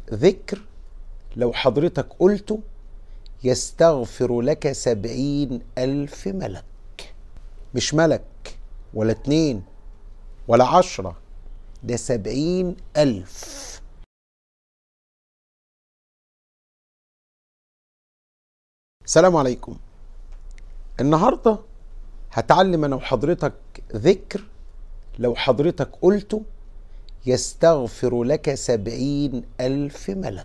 ذكر لو حضرتك قلته يستغفر لك سبعين ألف ملك مش ملك ولا اتنين ولا عشرة ده سبعين ألف السلام عليكم النهاردة هتعلم أنا وحضرتك ذكر لو حضرتك قلته يستغفر لك سبعين ألف ملك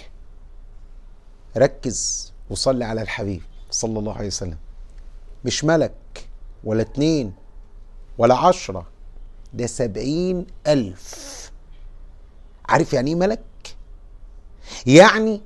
ركز وصلي على الحبيب صلى الله عليه وسلم مش ملك ولا اتنين ولا عشرة ده سبعين ألف عارف يعني ايه ملك؟ يعني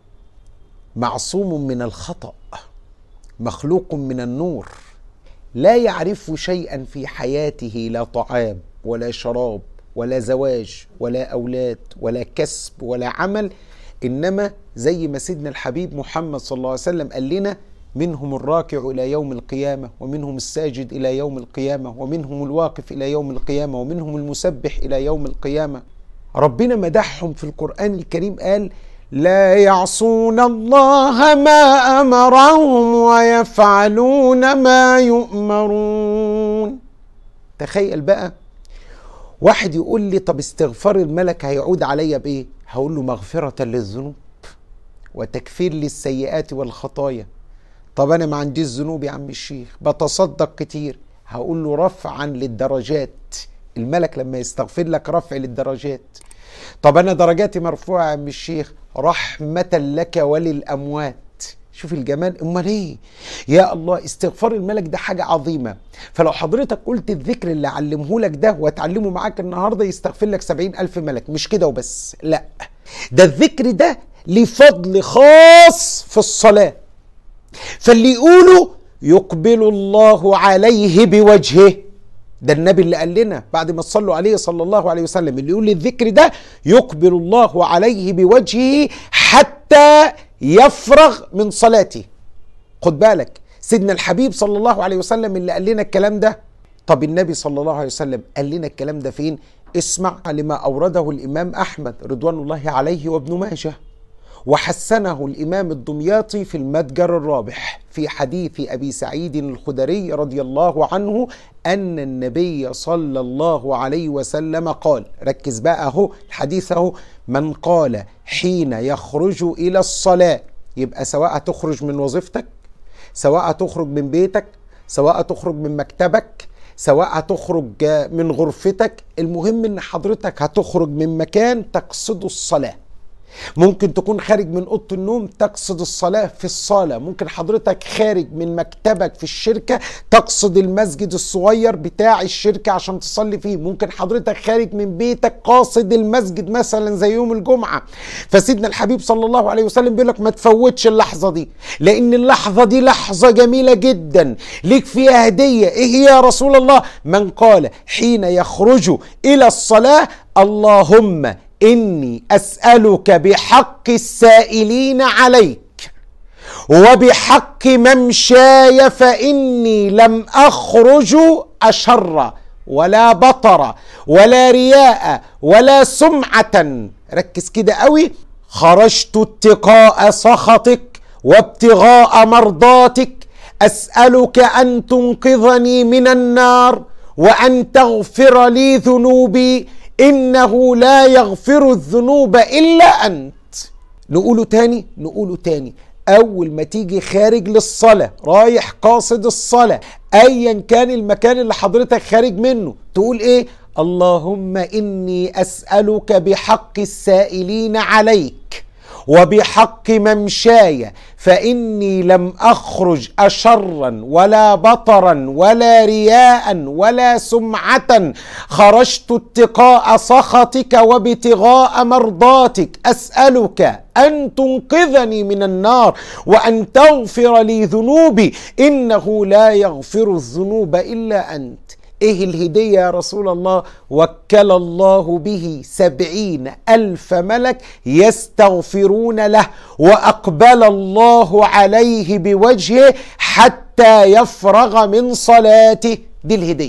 معصوم من الخطأ مخلوق من النور لا يعرف شيئا في حياته لا طعام ولا شراب ولا زواج ولا اولاد ولا كسب ولا عمل انما زي ما سيدنا الحبيب محمد صلى الله عليه وسلم قال لنا منهم الراكع الى يوم القيامه ومنهم الساجد الى يوم القيامه ومنهم الواقف الى يوم القيامه ومنهم المسبح الى يوم القيامه ربنا مدحهم في القران الكريم قال لا يعصون الله ما امرهم ويفعلون ما يؤمرون تخيل بقى واحد يقول لي طب استغفار الملك هيعود عليا بايه هقول له مغفره للذنوب وتكفير للسيئات والخطايا طب انا ما عنديش ذنوب يا عم الشيخ بتصدق كتير هقول له رفعا للدرجات الملك لما يستغفر لك رفع للدرجات طب انا درجاتي مرفوعه يا عم الشيخ رحمه لك وللاموات شوف الجمال امال ايه يا الله استغفار الملك ده حاجه عظيمه فلو حضرتك قلت الذكر اللي علمه لك ده واتعلمه معاك النهارده يستغفر لك سبعين الف ملك مش كده وبس لا ده الذكر ده ليه فضل خاص في الصلاه فاللي يقوله يقبل الله عليه بوجهه ده النبي اللي قال لنا بعد ما تصلوا عليه صلى الله عليه وسلم اللي يقول الذكر ده يقبل الله عليه بوجهه حتى يفرغ من صلاته خد بالك سيدنا الحبيب صلى الله عليه وسلم اللي قال لنا الكلام ده طب النبي صلى الله عليه وسلم قال لنا الكلام ده فين اسمع لما أورده الإمام أحمد رضوان الله عليه وابن ماجه وحسنه الإمام الدمياطي في المتجر الرابح في حديث أبي سعيد الخدري رضي الله عنه أن النبي صلى الله عليه وسلم قال ركز بقى أهو الحديث أهو من قال حين يخرج إلى الصلاة يبقى سواء تخرج من وظيفتك سواء تخرج من بيتك سواء تخرج من مكتبك سواء تخرج من غرفتك المهم ان حضرتك هتخرج من مكان تقصد الصلاه ممكن تكون خارج من اوضه النوم تقصد الصلاه في الصاله ممكن حضرتك خارج من مكتبك في الشركه تقصد المسجد الصغير بتاع الشركه عشان تصلي فيه ممكن حضرتك خارج من بيتك قاصد المسجد مثلا زي يوم الجمعه فسيدنا الحبيب صلى الله عليه وسلم بيقول لك ما تفوتش اللحظه دي لان اللحظه دي لحظه جميله جدا ليك فيها هديه ايه هي يا رسول الله من قال حين يخرج الى الصلاه اللهم اني اسالك بحق السائلين عليك وبحق ممشاي فاني لم اخرج اشر ولا بطر ولا رياء ولا سمعه ركز كده قوي خرجت اتقاء سخطك وابتغاء مرضاتك اسالك ان تنقذني من النار وان تغفر لي ذنوبي انه لا يغفر الذنوب الا انت نقوله تاني نقوله تاني اول ما تيجي خارج للصلاه رايح قاصد الصلاه ايا كان المكان اللي حضرتك خارج منه تقول ايه اللهم اني اسالك بحق السائلين عليك وبحق ممشاي فاني لم اخرج اشرا ولا بطرا ولا رياء ولا سمعه خرجت اتقاء سخطك وابتغاء مرضاتك اسالك ان تنقذني من النار وان تغفر لي ذنوبي انه لا يغفر الذنوب الا انت ايه الهدية يا رسول الله وكل الله به سبعين ألف ملك يستغفرون له وأقبل الله عليه بوجهه حتى يفرغ من صلاته دي الهدية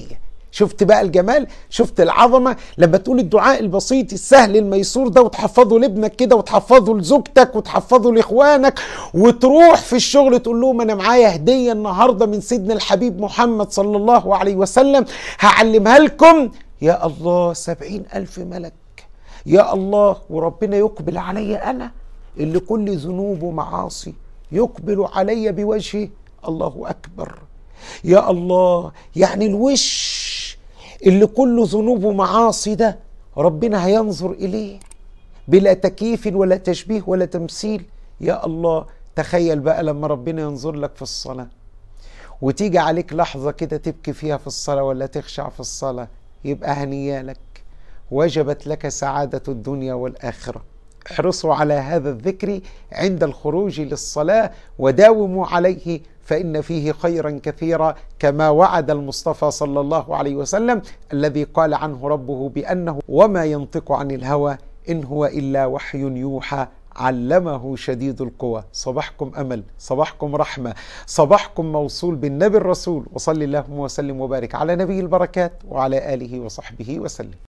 شفت بقى الجمال شفت العظمة لما تقول الدعاء البسيط السهل الميسور ده وتحفظه لابنك كده وتحفظه لزوجتك وتحفظه لاخوانك وتروح في الشغل تقول لهم انا معايا هدية النهاردة من سيدنا الحبيب محمد صلى الله عليه وسلم هعلمها لكم يا الله سبعين ألف ملك يا الله وربنا يقبل علي أنا اللي كل ذنوب ومعاصي يقبل علي بوجهه الله أكبر يا الله يعني الوش اللي كله ذنوب ومعاصي ده ربنا هينظر إليه بلا تكييف ولا تشبيه ولا تمثيل يا الله تخيل بقى لما ربنا ينظر لك في الصلاة وتيجي عليك لحظة كده تبكي فيها في الصلاة ولا تخشع في الصلاة يبقى هنيالك وجبت لك سعادة الدنيا والآخرة احرصوا على هذا الذكر عند الخروج للصلاة وداوموا عليه فإن فيه خيرا كثيرا كما وعد المصطفى صلى الله عليه وسلم الذي قال عنه ربه بأنه وما ينطق عن الهوى إن هو إلا وحي يوحى علمه شديد القوى صباحكم أمل صباحكم رحمة صباحكم موصول بالنبي الرسول وصلي اللهم وسلم وبارك على نبي البركات وعلى آله وصحبه وسلم